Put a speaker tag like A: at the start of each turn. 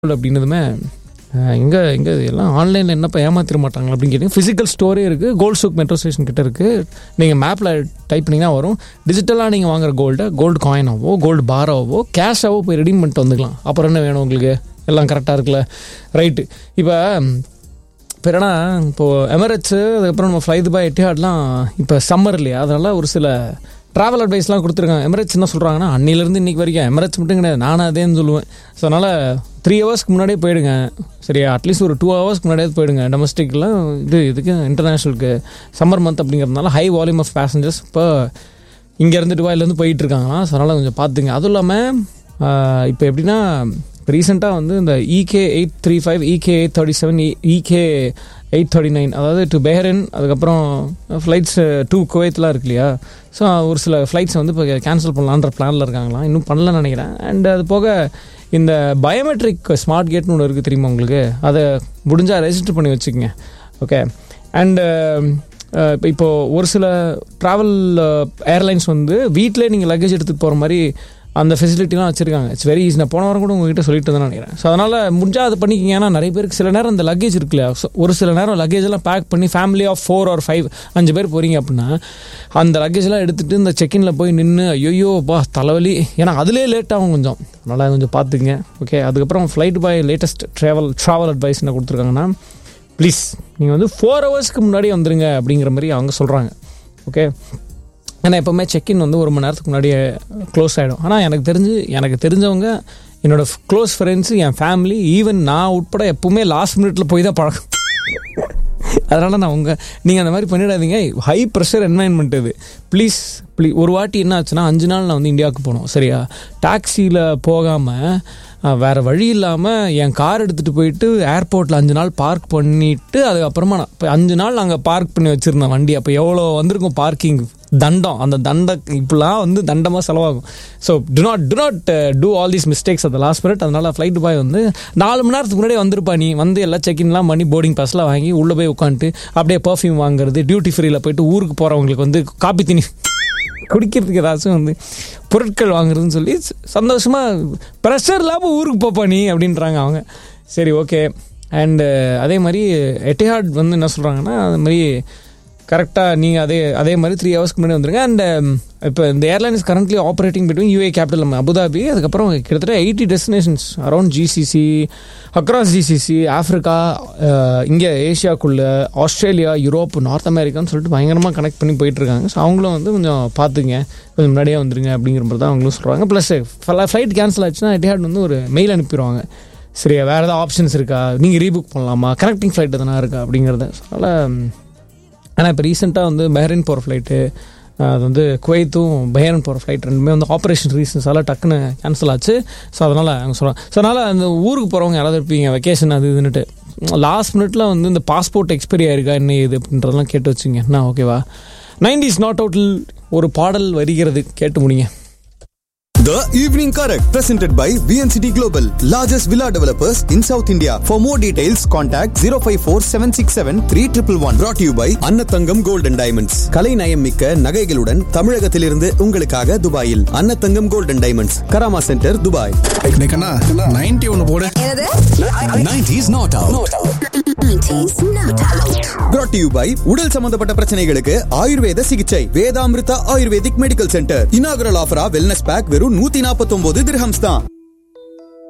A: அப்படின்னதுமே எங்கே எங்கே எல்லாம் ஆன்லைனில் என்னப்பா ஏமாத்திர மாட்டாங்க அப்படின்னு கேட்டிங்க ஃபிசிக்கல் ஸ்டோரே இருக்குது கோல்ட் சூக் மெட்ரோ ஸ்டேஷன் கிட்ட இருக்குது நீங்கள் மேப்பில் டைப் பண்ணிங்கன்னா வரும் டிஜிட்டலாக நீங்கள் வாங்குற கோல்டை கோல்டு காயினாவோ கோல்டு பாராவோ கேஷாவோ போய் ரெடீம் பண்ணிட்டு வந்துக்கலாம் அப்புறம் என்ன வேணும் உங்களுக்கு எல்லாம் கரெக்டாக இருக்குல்ல ரைட்டு இப்போ இப்போ என்னன்னா இப்போது எமரேட்ஸு அதுக்கப்புறம் நம்ம ஃப்ளைது பாய் எட்டிஹாட்லாம் இப்போ சம்மர் இல்லையா அதனால் ஒரு சில ட்ராவல் அட்வைஸ்லாம் கொடுத்துருக்காங்க எமரேட்ஸ் என்ன சொல்கிறாங்கன்னா அன்னிலேருந்து இன்றைக்கி வரைக்கும் எமரேட்ஸ் மட்டும் கிடையாது நானும் அதேன்னு சொல்லுவேன் ஸோ அதனால் த்ரீ ஹவர்ஸ்க்கு முன்னாடியே போயிடுங்க சரியா அட்லீஸ்ட் ஒரு டூ ஹவர்ஸ்க்கு முன்னாடியே போயிடுங்க டொமஸ்டிக்லாம் இது இதுக்கு இன்டர்நேஷ்னலுக்கு சம்மர் மந்த் அப்படிங்கிறதுனால ஹை வால்யூம் ஆஃப் பேசஞ்சர்ஸ் இப்போ இங்கேருந்து துபாயிலேருந்து போயிட்டு இருக்காங்களாம் ஸோ அதனால் கொஞ்சம் பார்த்துங்க அதுவும் இல்லாமல் இப்போ எப்படின்னா இப்போ ரீசெண்டாக வந்து இந்த EK eight three five EK eight thirty seven EK eight thirty nine அதாவது டு பெஹரின் அதுக்கப்புறம் ஃப்ளைட்ஸ் டூ குவைத்லாம் இருக்கு இல்லையா ஸோ ஒரு சில ஃப்ளைட்ஸ் வந்து இப்போ கேன்சல் பண்ணலான்ற பிளானில் இருக்காங்களாம் இன்னும் பண்ணலன்னு நினைக்கிறேன் அண்ட் அது போக இந்த பயோமெட்ரிக் ஸ்மார்ட் கேட்னு ஒன்று இருக்குது தெரியுமா உங்களுக்கு அதை முடிஞ்சால் ரெஜிஸ்டர் பண்ணி வச்சுக்கோங்க ஓகே அண்டு இப்போ இப்போது ஒரு சில ட்ராவல் ஏர்லைன்ஸ் வந்து வீட்டிலே நீங்கள் லக்கேஜ் எடுத்துகிட்டு போகிற மாதிரி அந்த ஃபெசிலிட்டிலாம் வச்சுருக்காங்க இட்ஸ் வெரி ஈஸி நான் போன வாரம் கூட உங்ககிட்ட சொல்லிட்டு தான் நினைக்கிறேன் ஸோ அதனால் முடிஞ்சால் அது பண்ணிக்கிங்க ஏன்னா நிறைய பேருக்கு சில நேரம் அந்த லக்கேஜ் இருக்குல்ல So, ஒரு சில நேரம் லக்கேஜ் எல்லாம் பேக் பண்ணி family of four or five அஞ்சு பேர் போகிறீங்க அப்படின்னா அந்த லக்கேஜ்லாம் எடுத்துகிட்டு இந்த செக்இனில் போய் நின்று ஐயோ பா தலைவலி ஏன்னா அதிலே லேட் ஆகும் கொஞ்சம் நல்லா கொஞ்சம் பார்த்துங்க ஓகே அதுக்கப்புறம் flight by latest travel travel advice என்ன கொடுத்துருக்காங்கன்னா ப்ளீஸ் நீங்கள் வந்து ஃபோர் ஹவர்ஸ்க்கு முன்னாடியே வந்துருங்க அப்படிங்கிற மாதிரி அவங்க சொல்கிறாங்க ஓகே ஏன்னா எப்போவுமே செக்இன் வந்து ஒரு மணி நேரத்துக்கு முன்னாடியே க்ளோஸ் ஆகிடும் ஆனால் எனக்கு தெரிஞ்சு எனக்கு தெரிஞ்சவங்க என்னோட க்ளோஸ் ஃப்ரெண்ட்ஸு என் ஃபேமிலி ஈவன் நான் உட்பட எப்போவுமே லாஸ்ட் மினிட்ல போய் தான் பழக்கம் அதனால் நான் உங்கள் நீங்கள் அந்த மாதிரி பண்ணிடாதீங்க ஹை ப்ரெஷர் என்வாயன்மெண்ட் இது ப்ளீஸ் ப்ளீ ஒரு வாட்டி என்ன ஆச்சுன்னா அஞ்சு நாள் நான் வந்து இந்தியாவுக்கு போனோம் சரியா டாக்ஸியில் போகாமல் வேறு வழி இல்லாமல் என் கார் எடுத்துகிட்டு போயிட்டு ஏர்போர்ட்டில் அஞ்சு நாள் பார்க் பண்ணிவிட்டு அதுக்கப்புறமா நான் இப்போ அஞ்சு நாள் அங்கே பார்க் பண்ணி வச்சுருந்தேன் வண்டி அப்போ எவ்வளோ வந்திருக்கும் பார்க்கிங் தண்டம் அந்த தண்ட இப்படிலாம் வந்து தண்டமாக செலவாகும் so do not do not do all these mistakes அந்த லாஸ்ட் மினிட் அதனால் ஃப்ளைட் பாய் வந்து நாலு மணி நேரத்துக்கு முன்னாடி வந்திருப்பா நீ வந்து எல்லாம் செக்இன்லாம் பண்ணி போர்டிங் பாஸ்லாம் வாங்கி உள்ளே போய் உட்காந்துட்டு அப்படியே பர்ஃப்யூம் வாங்குறது டியூட்டி ஃப்ரீயில் போயிட்டு ஊருக்கு போகிறவங்களுக்கு வந்து காப்பி தண்ணி குடிக்கிறதுக்கு ஏதாச்சும் வந்து பொருட்கள் வாங்குறதுன்னு சொல்லி சந்தோஷமாக ப்ரெஷர் இல்லாமல் ஊருக்கு போப்பா நீ அப்படின்றாங்க அவங்க சரி ஓகே அண்டு அதே மாதிரி எட்டிஹாட் வந்து என்ன சொல்கிறாங்கன்னா அது மாதிரி கரெக்டாக நீங்கள் அதே அதே மாதிரி த்ரீ ஹவர்ஸ்க்கு முன்னாடி வந்துருங்க அண்ட் இப்போ இந்த airline is currently operating between UA capital நம்ம அபுதாபி அதுக்கப்புறம் கிட்டத்தட்ட eighty destinations around GCC across GCC Africa இங்கே ஏஷியாக்குள்ளே ஆஸ்திரேலியா யூரோப் நார்த் அமெரிக்கான்னு சொல்லிட்டு பயங்கரமாக கனெக்ட் பண்ணி போயிட்டுருக்காங்க ஸோ அவங்களும் வந்து கொஞ்சம் பார்த்துங்க கொஞ்சம் முன்னாடியே வந்துருங்க அப்படிங்கிற மாதிரி தான் அவங்களும் சொல்கிறாங்க ப்ளஸ் ஃப்ளைட் கேன்சல் ஆச்சுன்னா எட்டிஹாட் வந்து ஒரு மெயில் அனுப்பிடுவாங்க சரியா வேறு ஏதாவது ஆப்ஷன்ஸ் இருக்கா நீங்கள் ரீபுக் பண்ணலாமா கனெக்டிங் ஃப்ளைட் எதனா இருக்கா அப்படிங்கிறத அதனால் ஆனால் இப்போ ரீசெண்டாக வந்து பஹ்ரைன் போகிற ஃப்ளைட்டு அது வந்து குவைத்தும் பஹ்ரைன் போகிற ஃப்ளைட் ரெண்டுமே வந்து ஆப்ரேஷன் ரீசன்ஸால் டக்குன்னு கேன்சல் ஆச்சு ஸோ அதனால் அவங்க சொல்கிறாங்க ஸோ அதனால் அந்த ஊருக்கு போகிறவங்க யாராவது இருப்பீங்க வெக்கேஷன் அது இதுன்னுட்டு லாஸ்ட் மினிட்ல வந்து இந்த பாஸ்போர்ட் எக்ஸ்பைரி ஆயிருக்கா என்ன இது அப்படின்றதெல்லாம் கேட்டு வச்சுங்க என்ன ஓகேவா நைன்டிஸ் நாட் அவுட்டில் ஒரு பாடல் வருகிறது கேட்டு முடிங்க
B: The Evening Correct, presented by VNCT Global, largest villa developers in South India. For more details, contact 054 767 3111. Brought to you by அன்னத்தங்கம் Gold and Diamonds. கலை நயம் மிக்க நகைகளுடன் தமிழகத்திலிருந்து உங்களுக்காக துபாயில் Annathangam Gold and Diamonds, Karama centre Dubai
C: டேய் கண்ணா 90 ஒன்று போடு
D: என்னது
B: 90s not out.
D: 90s not out.
B: brought to you by உடல் சம்பந்தப்பட்ட பிரச்சனைகளுக்கு ஆயுர்வேத சிகிச்சை Vedamrita Ayurvedic medical centre inaugural ஆஃபரா வெல்னஸ் பேக் வெறும் நூத்தி நாற்பத்தி ஒன்பது திரஹம்ஸ் தான்